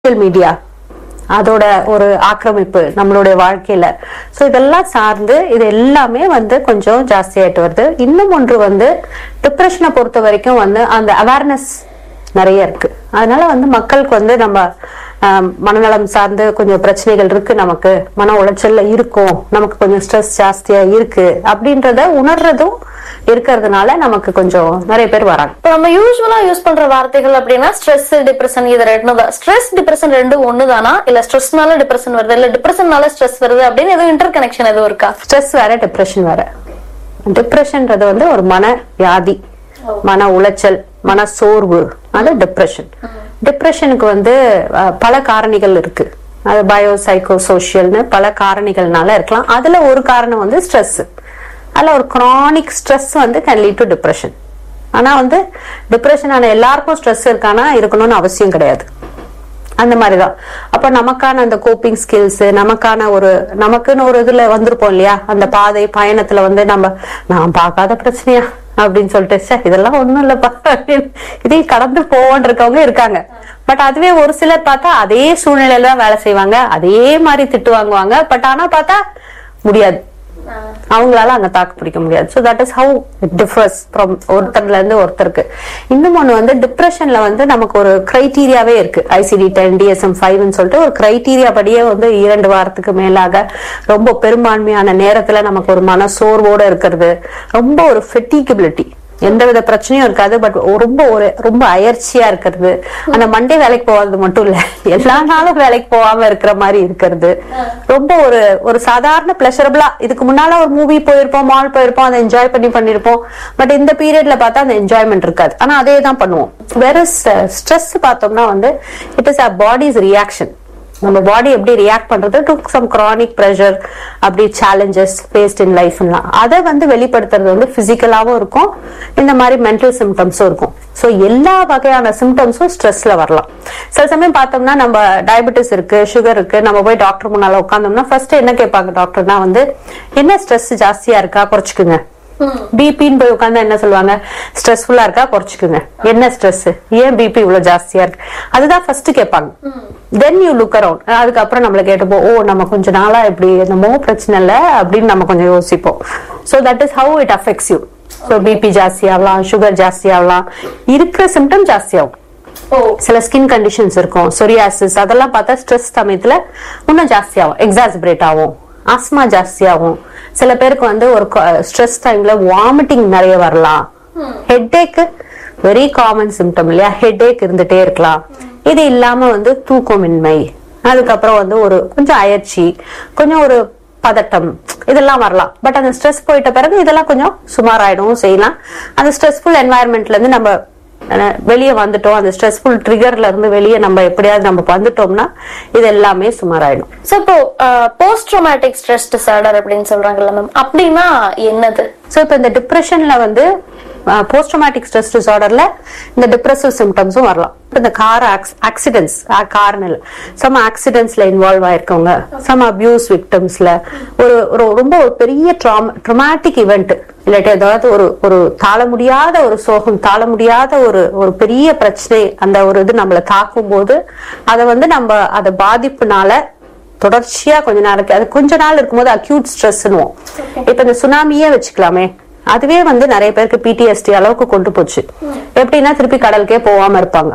social media அதோட ஒரு ஆக்கிரமிப்பு நம்மளுடைய வாழ்க்கையில சோ இதெல்லாம் சார்ந்து இது எல்லாமே வந்து கொஞ்சம் ஜாஸ்தியாயிட்டு வருது இன்னும் ஒன்று வந்து டிப்ரெஷனை பொறுத்த வரைக்கும் வந்து அந்த அவேர்னஸ் நிறைய இருக்கு அதனால வந்து மக்களுக்கு வந்து நம்ம ஆம், மனநலம் சார்ந்து கொஞ்சம் பிரச்சனைகள் இருக்கு நமக்கு மன உளைச்சல்ல இருக்கும் நமக்கு கொஞ்சம் ஸ்ட்ரெஸ் ஜாஸ்தியா இருக்கு அப்படின்றத உணர்றதும் இருக்கிறதுனால நமக்கு கொஞ்சம் நிறைய பேர் வராங்க இப்ப நம்ம யூஸ்வலா யூஸ் பண்ற வார்த்தைகள் அப்படின்னா ஸ்ட்ரெஸ் டிப்ரெஷன் இது ரெண்டு தான் ஸ்ட்ரெஸ் டிப்ரெஷன் ரெண்டு ஒண்ணுதானா இல்ல ஸ்ட்ரெஸ்னால டிப்ரெஷன் வருது இல்ல டிப்ரெஷன்னால ஸ்ட்ரெஸ் வருது அப்படின்னு எதுவும் இன்டர் கனெக்ஷன் எதுவும் இருக்கா ஸ்ட்ரெஸ் வேற டிப்ரெஷன் வேற டிப்ரெஷன்ன்றது வந்து ஒரு மன வியாதி மன உளைச்சல் மன சோர்வு அது டிப்ரெஷன் டிப்ரெஷனுக்கு வந்து அஹ், பல காரணிகள் இருக்கு அது பயோ சைக்கோ சோஷியல்னு பல காரணிகள்னால இருக்கலாம் அதுல ஒரு காரணம் வந்து ஸ்ட்ரெஸ் அதுல ஒரு கிரானிக் ஸ்ட்ரெஸ் வந்து கேன் லீட் டு டிப்ரெஷன் ஆனா வந்து டிப்ரெஷன் ஆன எல்லாருக்கும் ஸ்ட்ரெஸ் இருக்கானா இருக்கணும்னு அவசியம் கிடையாது அந்த மாதிரிதான் அப்ப நமக்கான அந்த கோப்பிங் ஸ்கில்ஸ் நமக்கான ஒரு நமக்குன்னு ஒரு இதுல வந்திருப்போம் இல்லையா அந்த பாதை பயணத்துல வந்து நம்ம நான் பார்க்காத பிரச்சனையா அப்படின்னு சொல்லிட்டு "ச்சே, இதெல்லாம் ஒண்ணும் இல்லப்பா அப்படின்னு இதையும் கடந்து போவோன்னு இருக்கவங்க இருக்காங்க பட் அதுவே ஒரு சிலர் பார்த்தா அதே சூழ்நிலையில தான் வேலை செய்வாங்க அதே மாதிரி திட்டு வாங்குவாங்க பட் ஆனா பார்த்தா முடியாது அவங்களால அங்க தாக்கு பிடிக்க முடியாது so that is how it differs from ஒருத்தர்ல இருந்து ஒருத்தருக்கு இன்னும் ஒண்ணு வந்து டிப்ரெஷன்ல வந்து நமக்கு ஒரு கிரைட்டீரியாவே இருக்கு ஐசிடி டென் டிஎஸ்எம் ஃபைவ்னு சொல்லிட்டு ஒரு கிரைட்டீரியா படியே வந்து இரண்டு வாரத்துக்கு மேலாக ரொம்ப பெரும்பான்மையான நேரத்துல நமக்கு ஒரு மன சோர்வோட இருக்கிறது ரொம்ப ஒரு ஃபெட்டிகபிலிட்டி எந்தவித பிரச்சனையும் இருக்காது பட் ரொம்ப ஒரு ரொம்ப அயற்சியா இருக்கிறது அந்த மண்டே வேலைக்கு போகாதது மட்டும் இல்ல எல்லா நாளும் வேலைக்கு போகாம இருக்கிற மாதிரி இருக்கிறது ரொம்ப ஒரு ஒரு சாதாரண பிளஷரபிளா இதுக்கு முன்னால ஒரு மூவி போயிருப்போம் மால் போயிருப்போம் அதை என்ஜாய் பண்ணி பண்ணிருப்போம் பட் இந்த பீரியட்ல பார்த்தா அந்த என்ஜாய்மெண்ட் இருக்காது ஆனா அதே தான் பண்ணுவோம் வேற ஸ்ட்ரெஸ் பார்த்தோம்னா வந்து it is a body's reaction நம்ம பாடி எப்படி ரியாக்ட் பண்றது டு சம் கிரானிக் ப்ரெஷர் அப்படி சேலஞ்சஸ் ஃபேஸ்ட் இன் லைஃப்லாம் அதை வந்து வெளிப்படுத்துறது வந்து பிசிக்கலாவும் இருக்கும் இந்த மாதிரி மென்டல் சிம்டம்ஸும் இருக்கும் ஸோ எல்லா வகையான சிம்டம்ஸும் ஸ்ட்ரெஸ்ல வரலாம் சில சமயம் பார்த்தோம்னா நம்ம டயபெட்டிஸ் இருக்கு சுகர் இருக்கு நம்ம போய் டாக்டர் முன்னால உட்காந்தோம்னா ஃபர்ஸ்ட் என்ன கேட்பாங்க டாக்டர்னா வந்து என்ன ஸ்ட்ரெஸ் ஜாஸ்தியா இருக்கா குறைச்சிக்குங்க பிபின்னு போய் உட்கார்ந்தா என்ன சொல்லுவாங்க ஸ்ட்ரெஸ்ஃபுல்லா இருக்கா குறைச்சிக்குங்க என்ன ஸ்ட்ரெஸ் ஏன் பிபி இவ்வளவு ஜாஸ்தியா இருக்கு அதுதான் ஃபர்ஸ்ட் கேட்பாங்க தென் யூ லுக் அரவுண்ட் அதுக்கப்புறம் நம்மள கேட்டப்போ ஓ நம்ம கொஞ்ச நாளா இப்படி என்னமோ பிரச்சனை இல்ல அப்படின்னு நம்ம கொஞ்சம் யோசிப்போம் so that is how it affects you so BP ஜாஸ்தி ஆகலாம் சுகர் ஜாஸ்தி ஆகலாம் இருக்கிற சிம்டம் ஜாஸ்தி ஆகும் சில ஸ்கின் கண்டிஷன்ஸ் இருக்கும் சொரியாசிஸ் அதெல்லாம் பார்த்தா ஸ்ட்ரெஸ் சமயத்துல இன்னும் ஜாஸ்தி ஆகும் எக்ஸாஸ்பிரேட் ஆகும் ஆஸ்மா ஜாஸ்தி ஆகும் சில பேருக்கு வந்து ஒரு ஸ்ட்ரெஸ் டைம்ல வாமிட்டிங் நிறைய வரலாம் ஹெட்டேக் வெரி காமன் சிம்டம் இல்லையா ஹெட்டேக் இருந்துட்டே இருக்கலாம் இது இல்லாம வந்து தூக்கமின்மை அதுக்கப்புறம் வந்து ஒரு கொஞ்சம் அயற்சி கொஞ்சம் ஒரு பதட்டம் இதெல்லாம் வரலாம் பட் அந்த ஸ்ட்ரெஸ் போயிட்ட பிறகு இதெல்லாம் கொஞ்சம் சுமாராயிடவும் செய்யலாம் அந்த ஸ்ட்ரெஸ்ஃபுல் என்வாயர்மெண்ட்ல இருந்து நம்ம அஹ், வெளியே வந்துட்டோம் அந்த ஸ்ட்ரெஸ்ஃபுல் ட்ரிகர்ல இருந்து வெளியே நம்ம எப்படியாவது நம்ம வந்துட்டோம்னா இது எல்லாமே சுமாராயிடும் சோ இப்போ போஸ்ட் ட்ரோமேட்டிக் ஸ்ட்ரெஸ் டிசார்டர் அப்படின்னு சொல்றாங்கல்ல மேம் அப்படின்னா என்னது ஸோ இப்போ இந்த டிப்ரெஷன்ல வந்து போஸ்ட் ட்ரோமேட்டிக் ஸ்ட்ரெஸ் டிசார்டர்ல இந்த டிப்ரெசிவ் சிம்டம்ஸும் வரலாம் இப்ப இந்த கார் ஆக்சிடென்ட்ஸ் கார்னு இல்லை சம் ஆக்சிடென்ட்ஸ்ல இன்வால்வ் ஆயிருக்கவங்க சம் அபியூஸ் விக்டம்ஸ்ல ஒரு ஒரு ரொம்ப ஒரு பெரிய ட்ராமாட்டிக் இவெண்ட் இல்லாட்டி ஏதாவது ஒரு ஒரு தாழ முடியாத ஒரு சோகம் தாழ முடியாத ஒரு ஒரு பெரிய பிரச்சனை அந்த ஒரு இது நம்மளை தாக்கும் போது அதை வந்து நம்ம அதை பாதிப்புனால தொடர்ச்சியா கொஞ்ச நாளைக்கு அது கொஞ்ச நாள் இருக்கும்போது அக்யூட் ஸ்ட்ரெஸ்னுவோம் இப்ப இந்த சுனாமியே வச்சுக்கலாமே அதுவே வந்து நிறைய பேருக்கு பிடிஎஸ்டி அளவுக்கு கொண்டு போச்சு எப்படின்னா திருப்பி கடலுக்கே போகாம இருப்பாங்க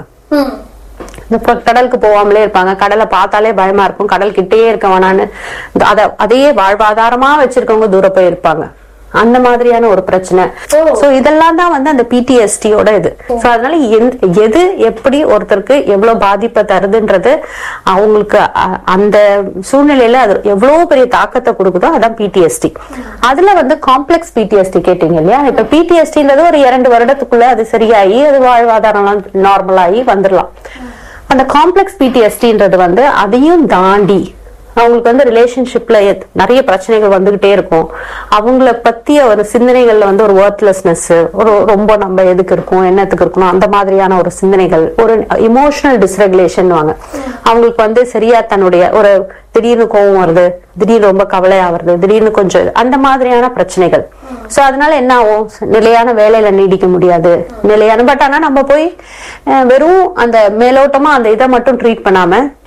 இந்த ப- கடலுக்கு போகாமலே இருப்பாங்க கடலை பார்த்தாலே பயமா இருக்கும் கடல் கிட்டே இருக்க வேணான்னு அத அதையே வாழ்வாதாரமா வச்சிருக்கவங்க தூரம் போய் இருப்பாங்க அந்த மாதிரியான ஒரு பிரச்சனை சோ இதெல்லாம் தான் வந்து அந்த பிடிஎஸ்டியோட இது சோ அதனால எந்த- எது எப்படி ஒருத்தருக்கு எவ்வளவு பாதிப்பை தருதுன்றது அவங்களுக்கு அ- அந்த சூழ்நிலையில அது எவ்வளவு பெரிய தாக்கத்தை கொடுக்குதோ அதான் பிடிஎஸ்டி அதுல வந்து காம்ப்ளெக்ஸ் பிடிஎஸ்டி கேட்டீங்க இல்லையா இப்ப பிடிஎஸ்டின்றது ஒரு இரண்டு வருடத்துக்குள்ள அது சரியாகி அது வாழ்வாதாரம் நார்மல் ஆகி வந்துடலாம் அந்த காம்ப்ளெக்ஸ் பிடிஎஸ்டின்றது வந்து அதையும் தாண்டி அவங்களுக்கு வந்து ரிலேஷன்ஷிப்ல நிறைய பிரச்சனைகள் வந்துகிட்டே இருக்கும் அவங்கள பத்திய ஒரு சிந்தனைகள்ல வந்து ஒரு ஒர்த்லெஸ்னஸ் ஒரு ரொம்ப நம்ம எதுக்கு இருக்கோம் என்னத்துக்கு இருக்கணும் அந்த மாதிரியான ஒரு சிந்தனைகள் ஒரு இமோஷனல் டிஸ்ரெகுலேஷன் வாங்க அவங்களுக்கு வந்து சரியா தன்னுடைய ஒரு திடீர்னு கோவம் வருது திடீர்னு ரொம்ப கவலையா வருது திடீர்னு கொஞ்சம் அந்த மாதிரியான பிரச்சனைகள் சோ அதனால என்ன ஆகும் நிலையான வேலையில நீடிக்க முடியாது நிலையான பட் ஆனா நம்ம போய் அஹ், வெறும் அந்த மேலோட்டமா அந்த இதை மட்டும் ட்ரீட் பண்ணாம